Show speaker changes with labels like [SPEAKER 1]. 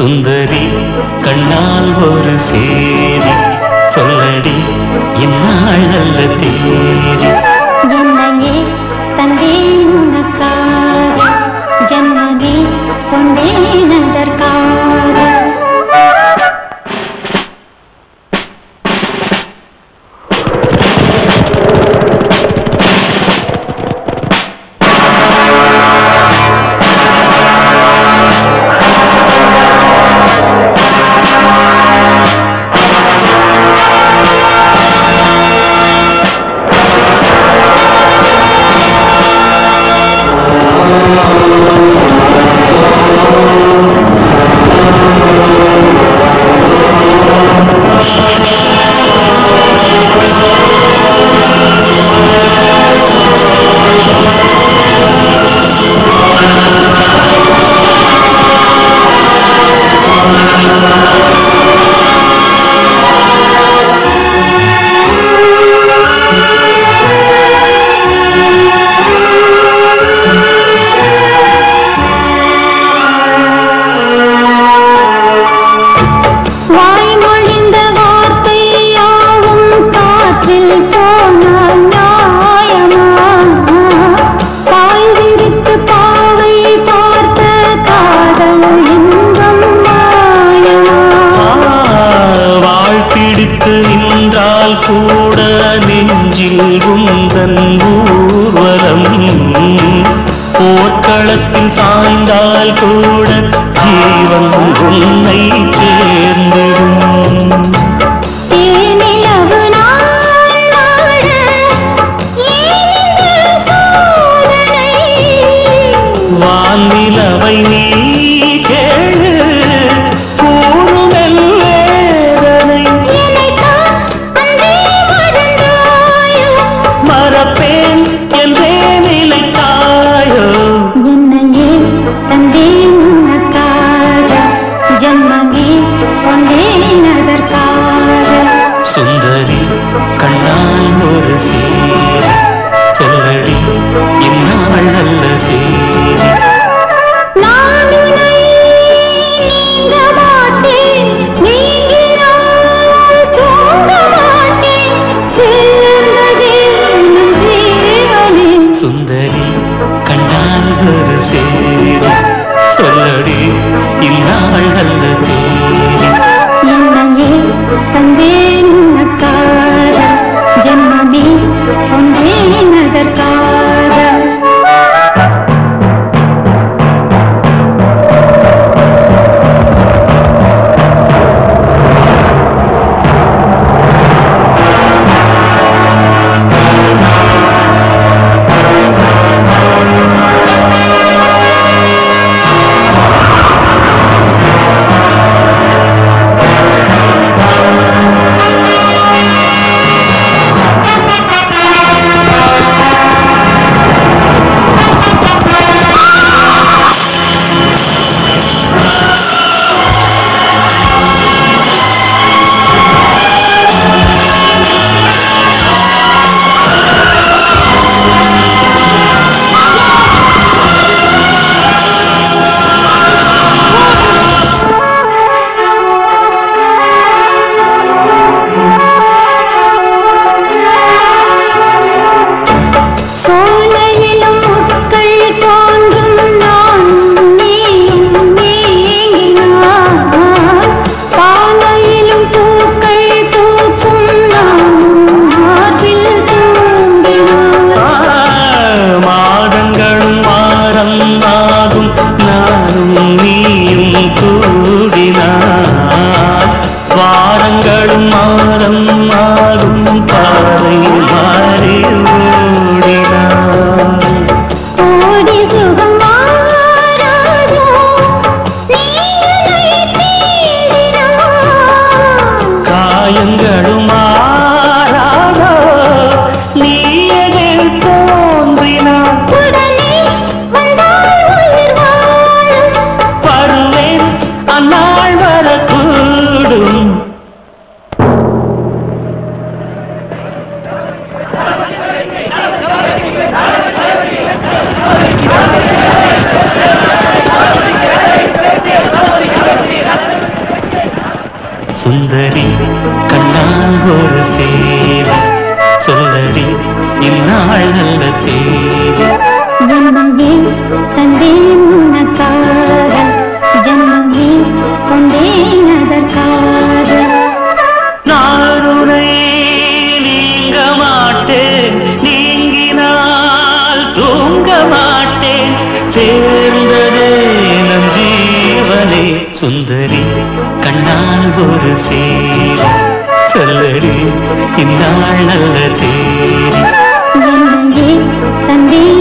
[SPEAKER 1] சுந்தரி கண்ணால் ஒரு சேரி சொல்லடி என்னால் நல்ல தேதி
[SPEAKER 2] என்னையே தந்தேன் உனக்காக ஜன்மமே கொண்டேன் அதற்காக வாய்மொழிந்த வார்த்தை யாவும் காற்றில் போனால் நியாயமா பாய் விரித்து பாவை பார்த்த காதல் இன்பம் மாயமா
[SPEAKER 1] வாழ் பிடித்து நின்றால் கூட நெஞ்சில் உந்தன் ஊர்வலம் போர்க்களத்தில் சாய்ந்தால் கூட ஜீவன் உன்னை சேர்ந்திடும்
[SPEAKER 2] தேனிலவு நாள் வாழ ஏன் இந்த சோதனை
[SPEAKER 1] வானிலவை நீ கேளு கூறுமெல் வேதனை
[SPEAKER 2] என்னைத்தான் அன்பே மறந்தாயோ
[SPEAKER 1] மறப்பேன் என்றே நிலைத்தாயோ
[SPEAKER 2] என்னையே தந்தேன் உனக்காக ஜன்மமே கொண்டேன் அதற்காக
[SPEAKER 1] சுந்தரி கண்ணால் ஒரு சேரி சொல்லடி இந்நாள் நல்ல தேதி
[SPEAKER 2] நான் உன்னை நீங்க மாட்டேன் நீங்கினால் தூங்க மாட்டேன் சேர்ந்ததே நம் ஜீவனே
[SPEAKER 1] சுந்தரி கண்ணால் ஒரு சேரி சொல்லடி இந்நாள் நல்ல தேதி
[SPEAKER 2] என்னையே தந்தேன் உனக்காக ஜன்மமே கொண்டேன் அதற்காக
[SPEAKER 1] சுந்தரி கண்ணால் ஒரு சேவை சொல்லடி இந்நாள் நல்ல தேதி
[SPEAKER 2] என்னையே தந்தேன் உனக்காக ஜன்மமே கொண்டேன் அதற்காக
[SPEAKER 1] நாருனை நீங்க மாட்டேன் நீங்கினால் தூங்க மாட்டேன் சேர்ந்ததே நம் ஜீவனே சுந்தரி கண்ணால் ஒரு சேவை சொல்லடி இந்நாள் நல்ல தேதி
[SPEAKER 2] என்னையே தந்தேன்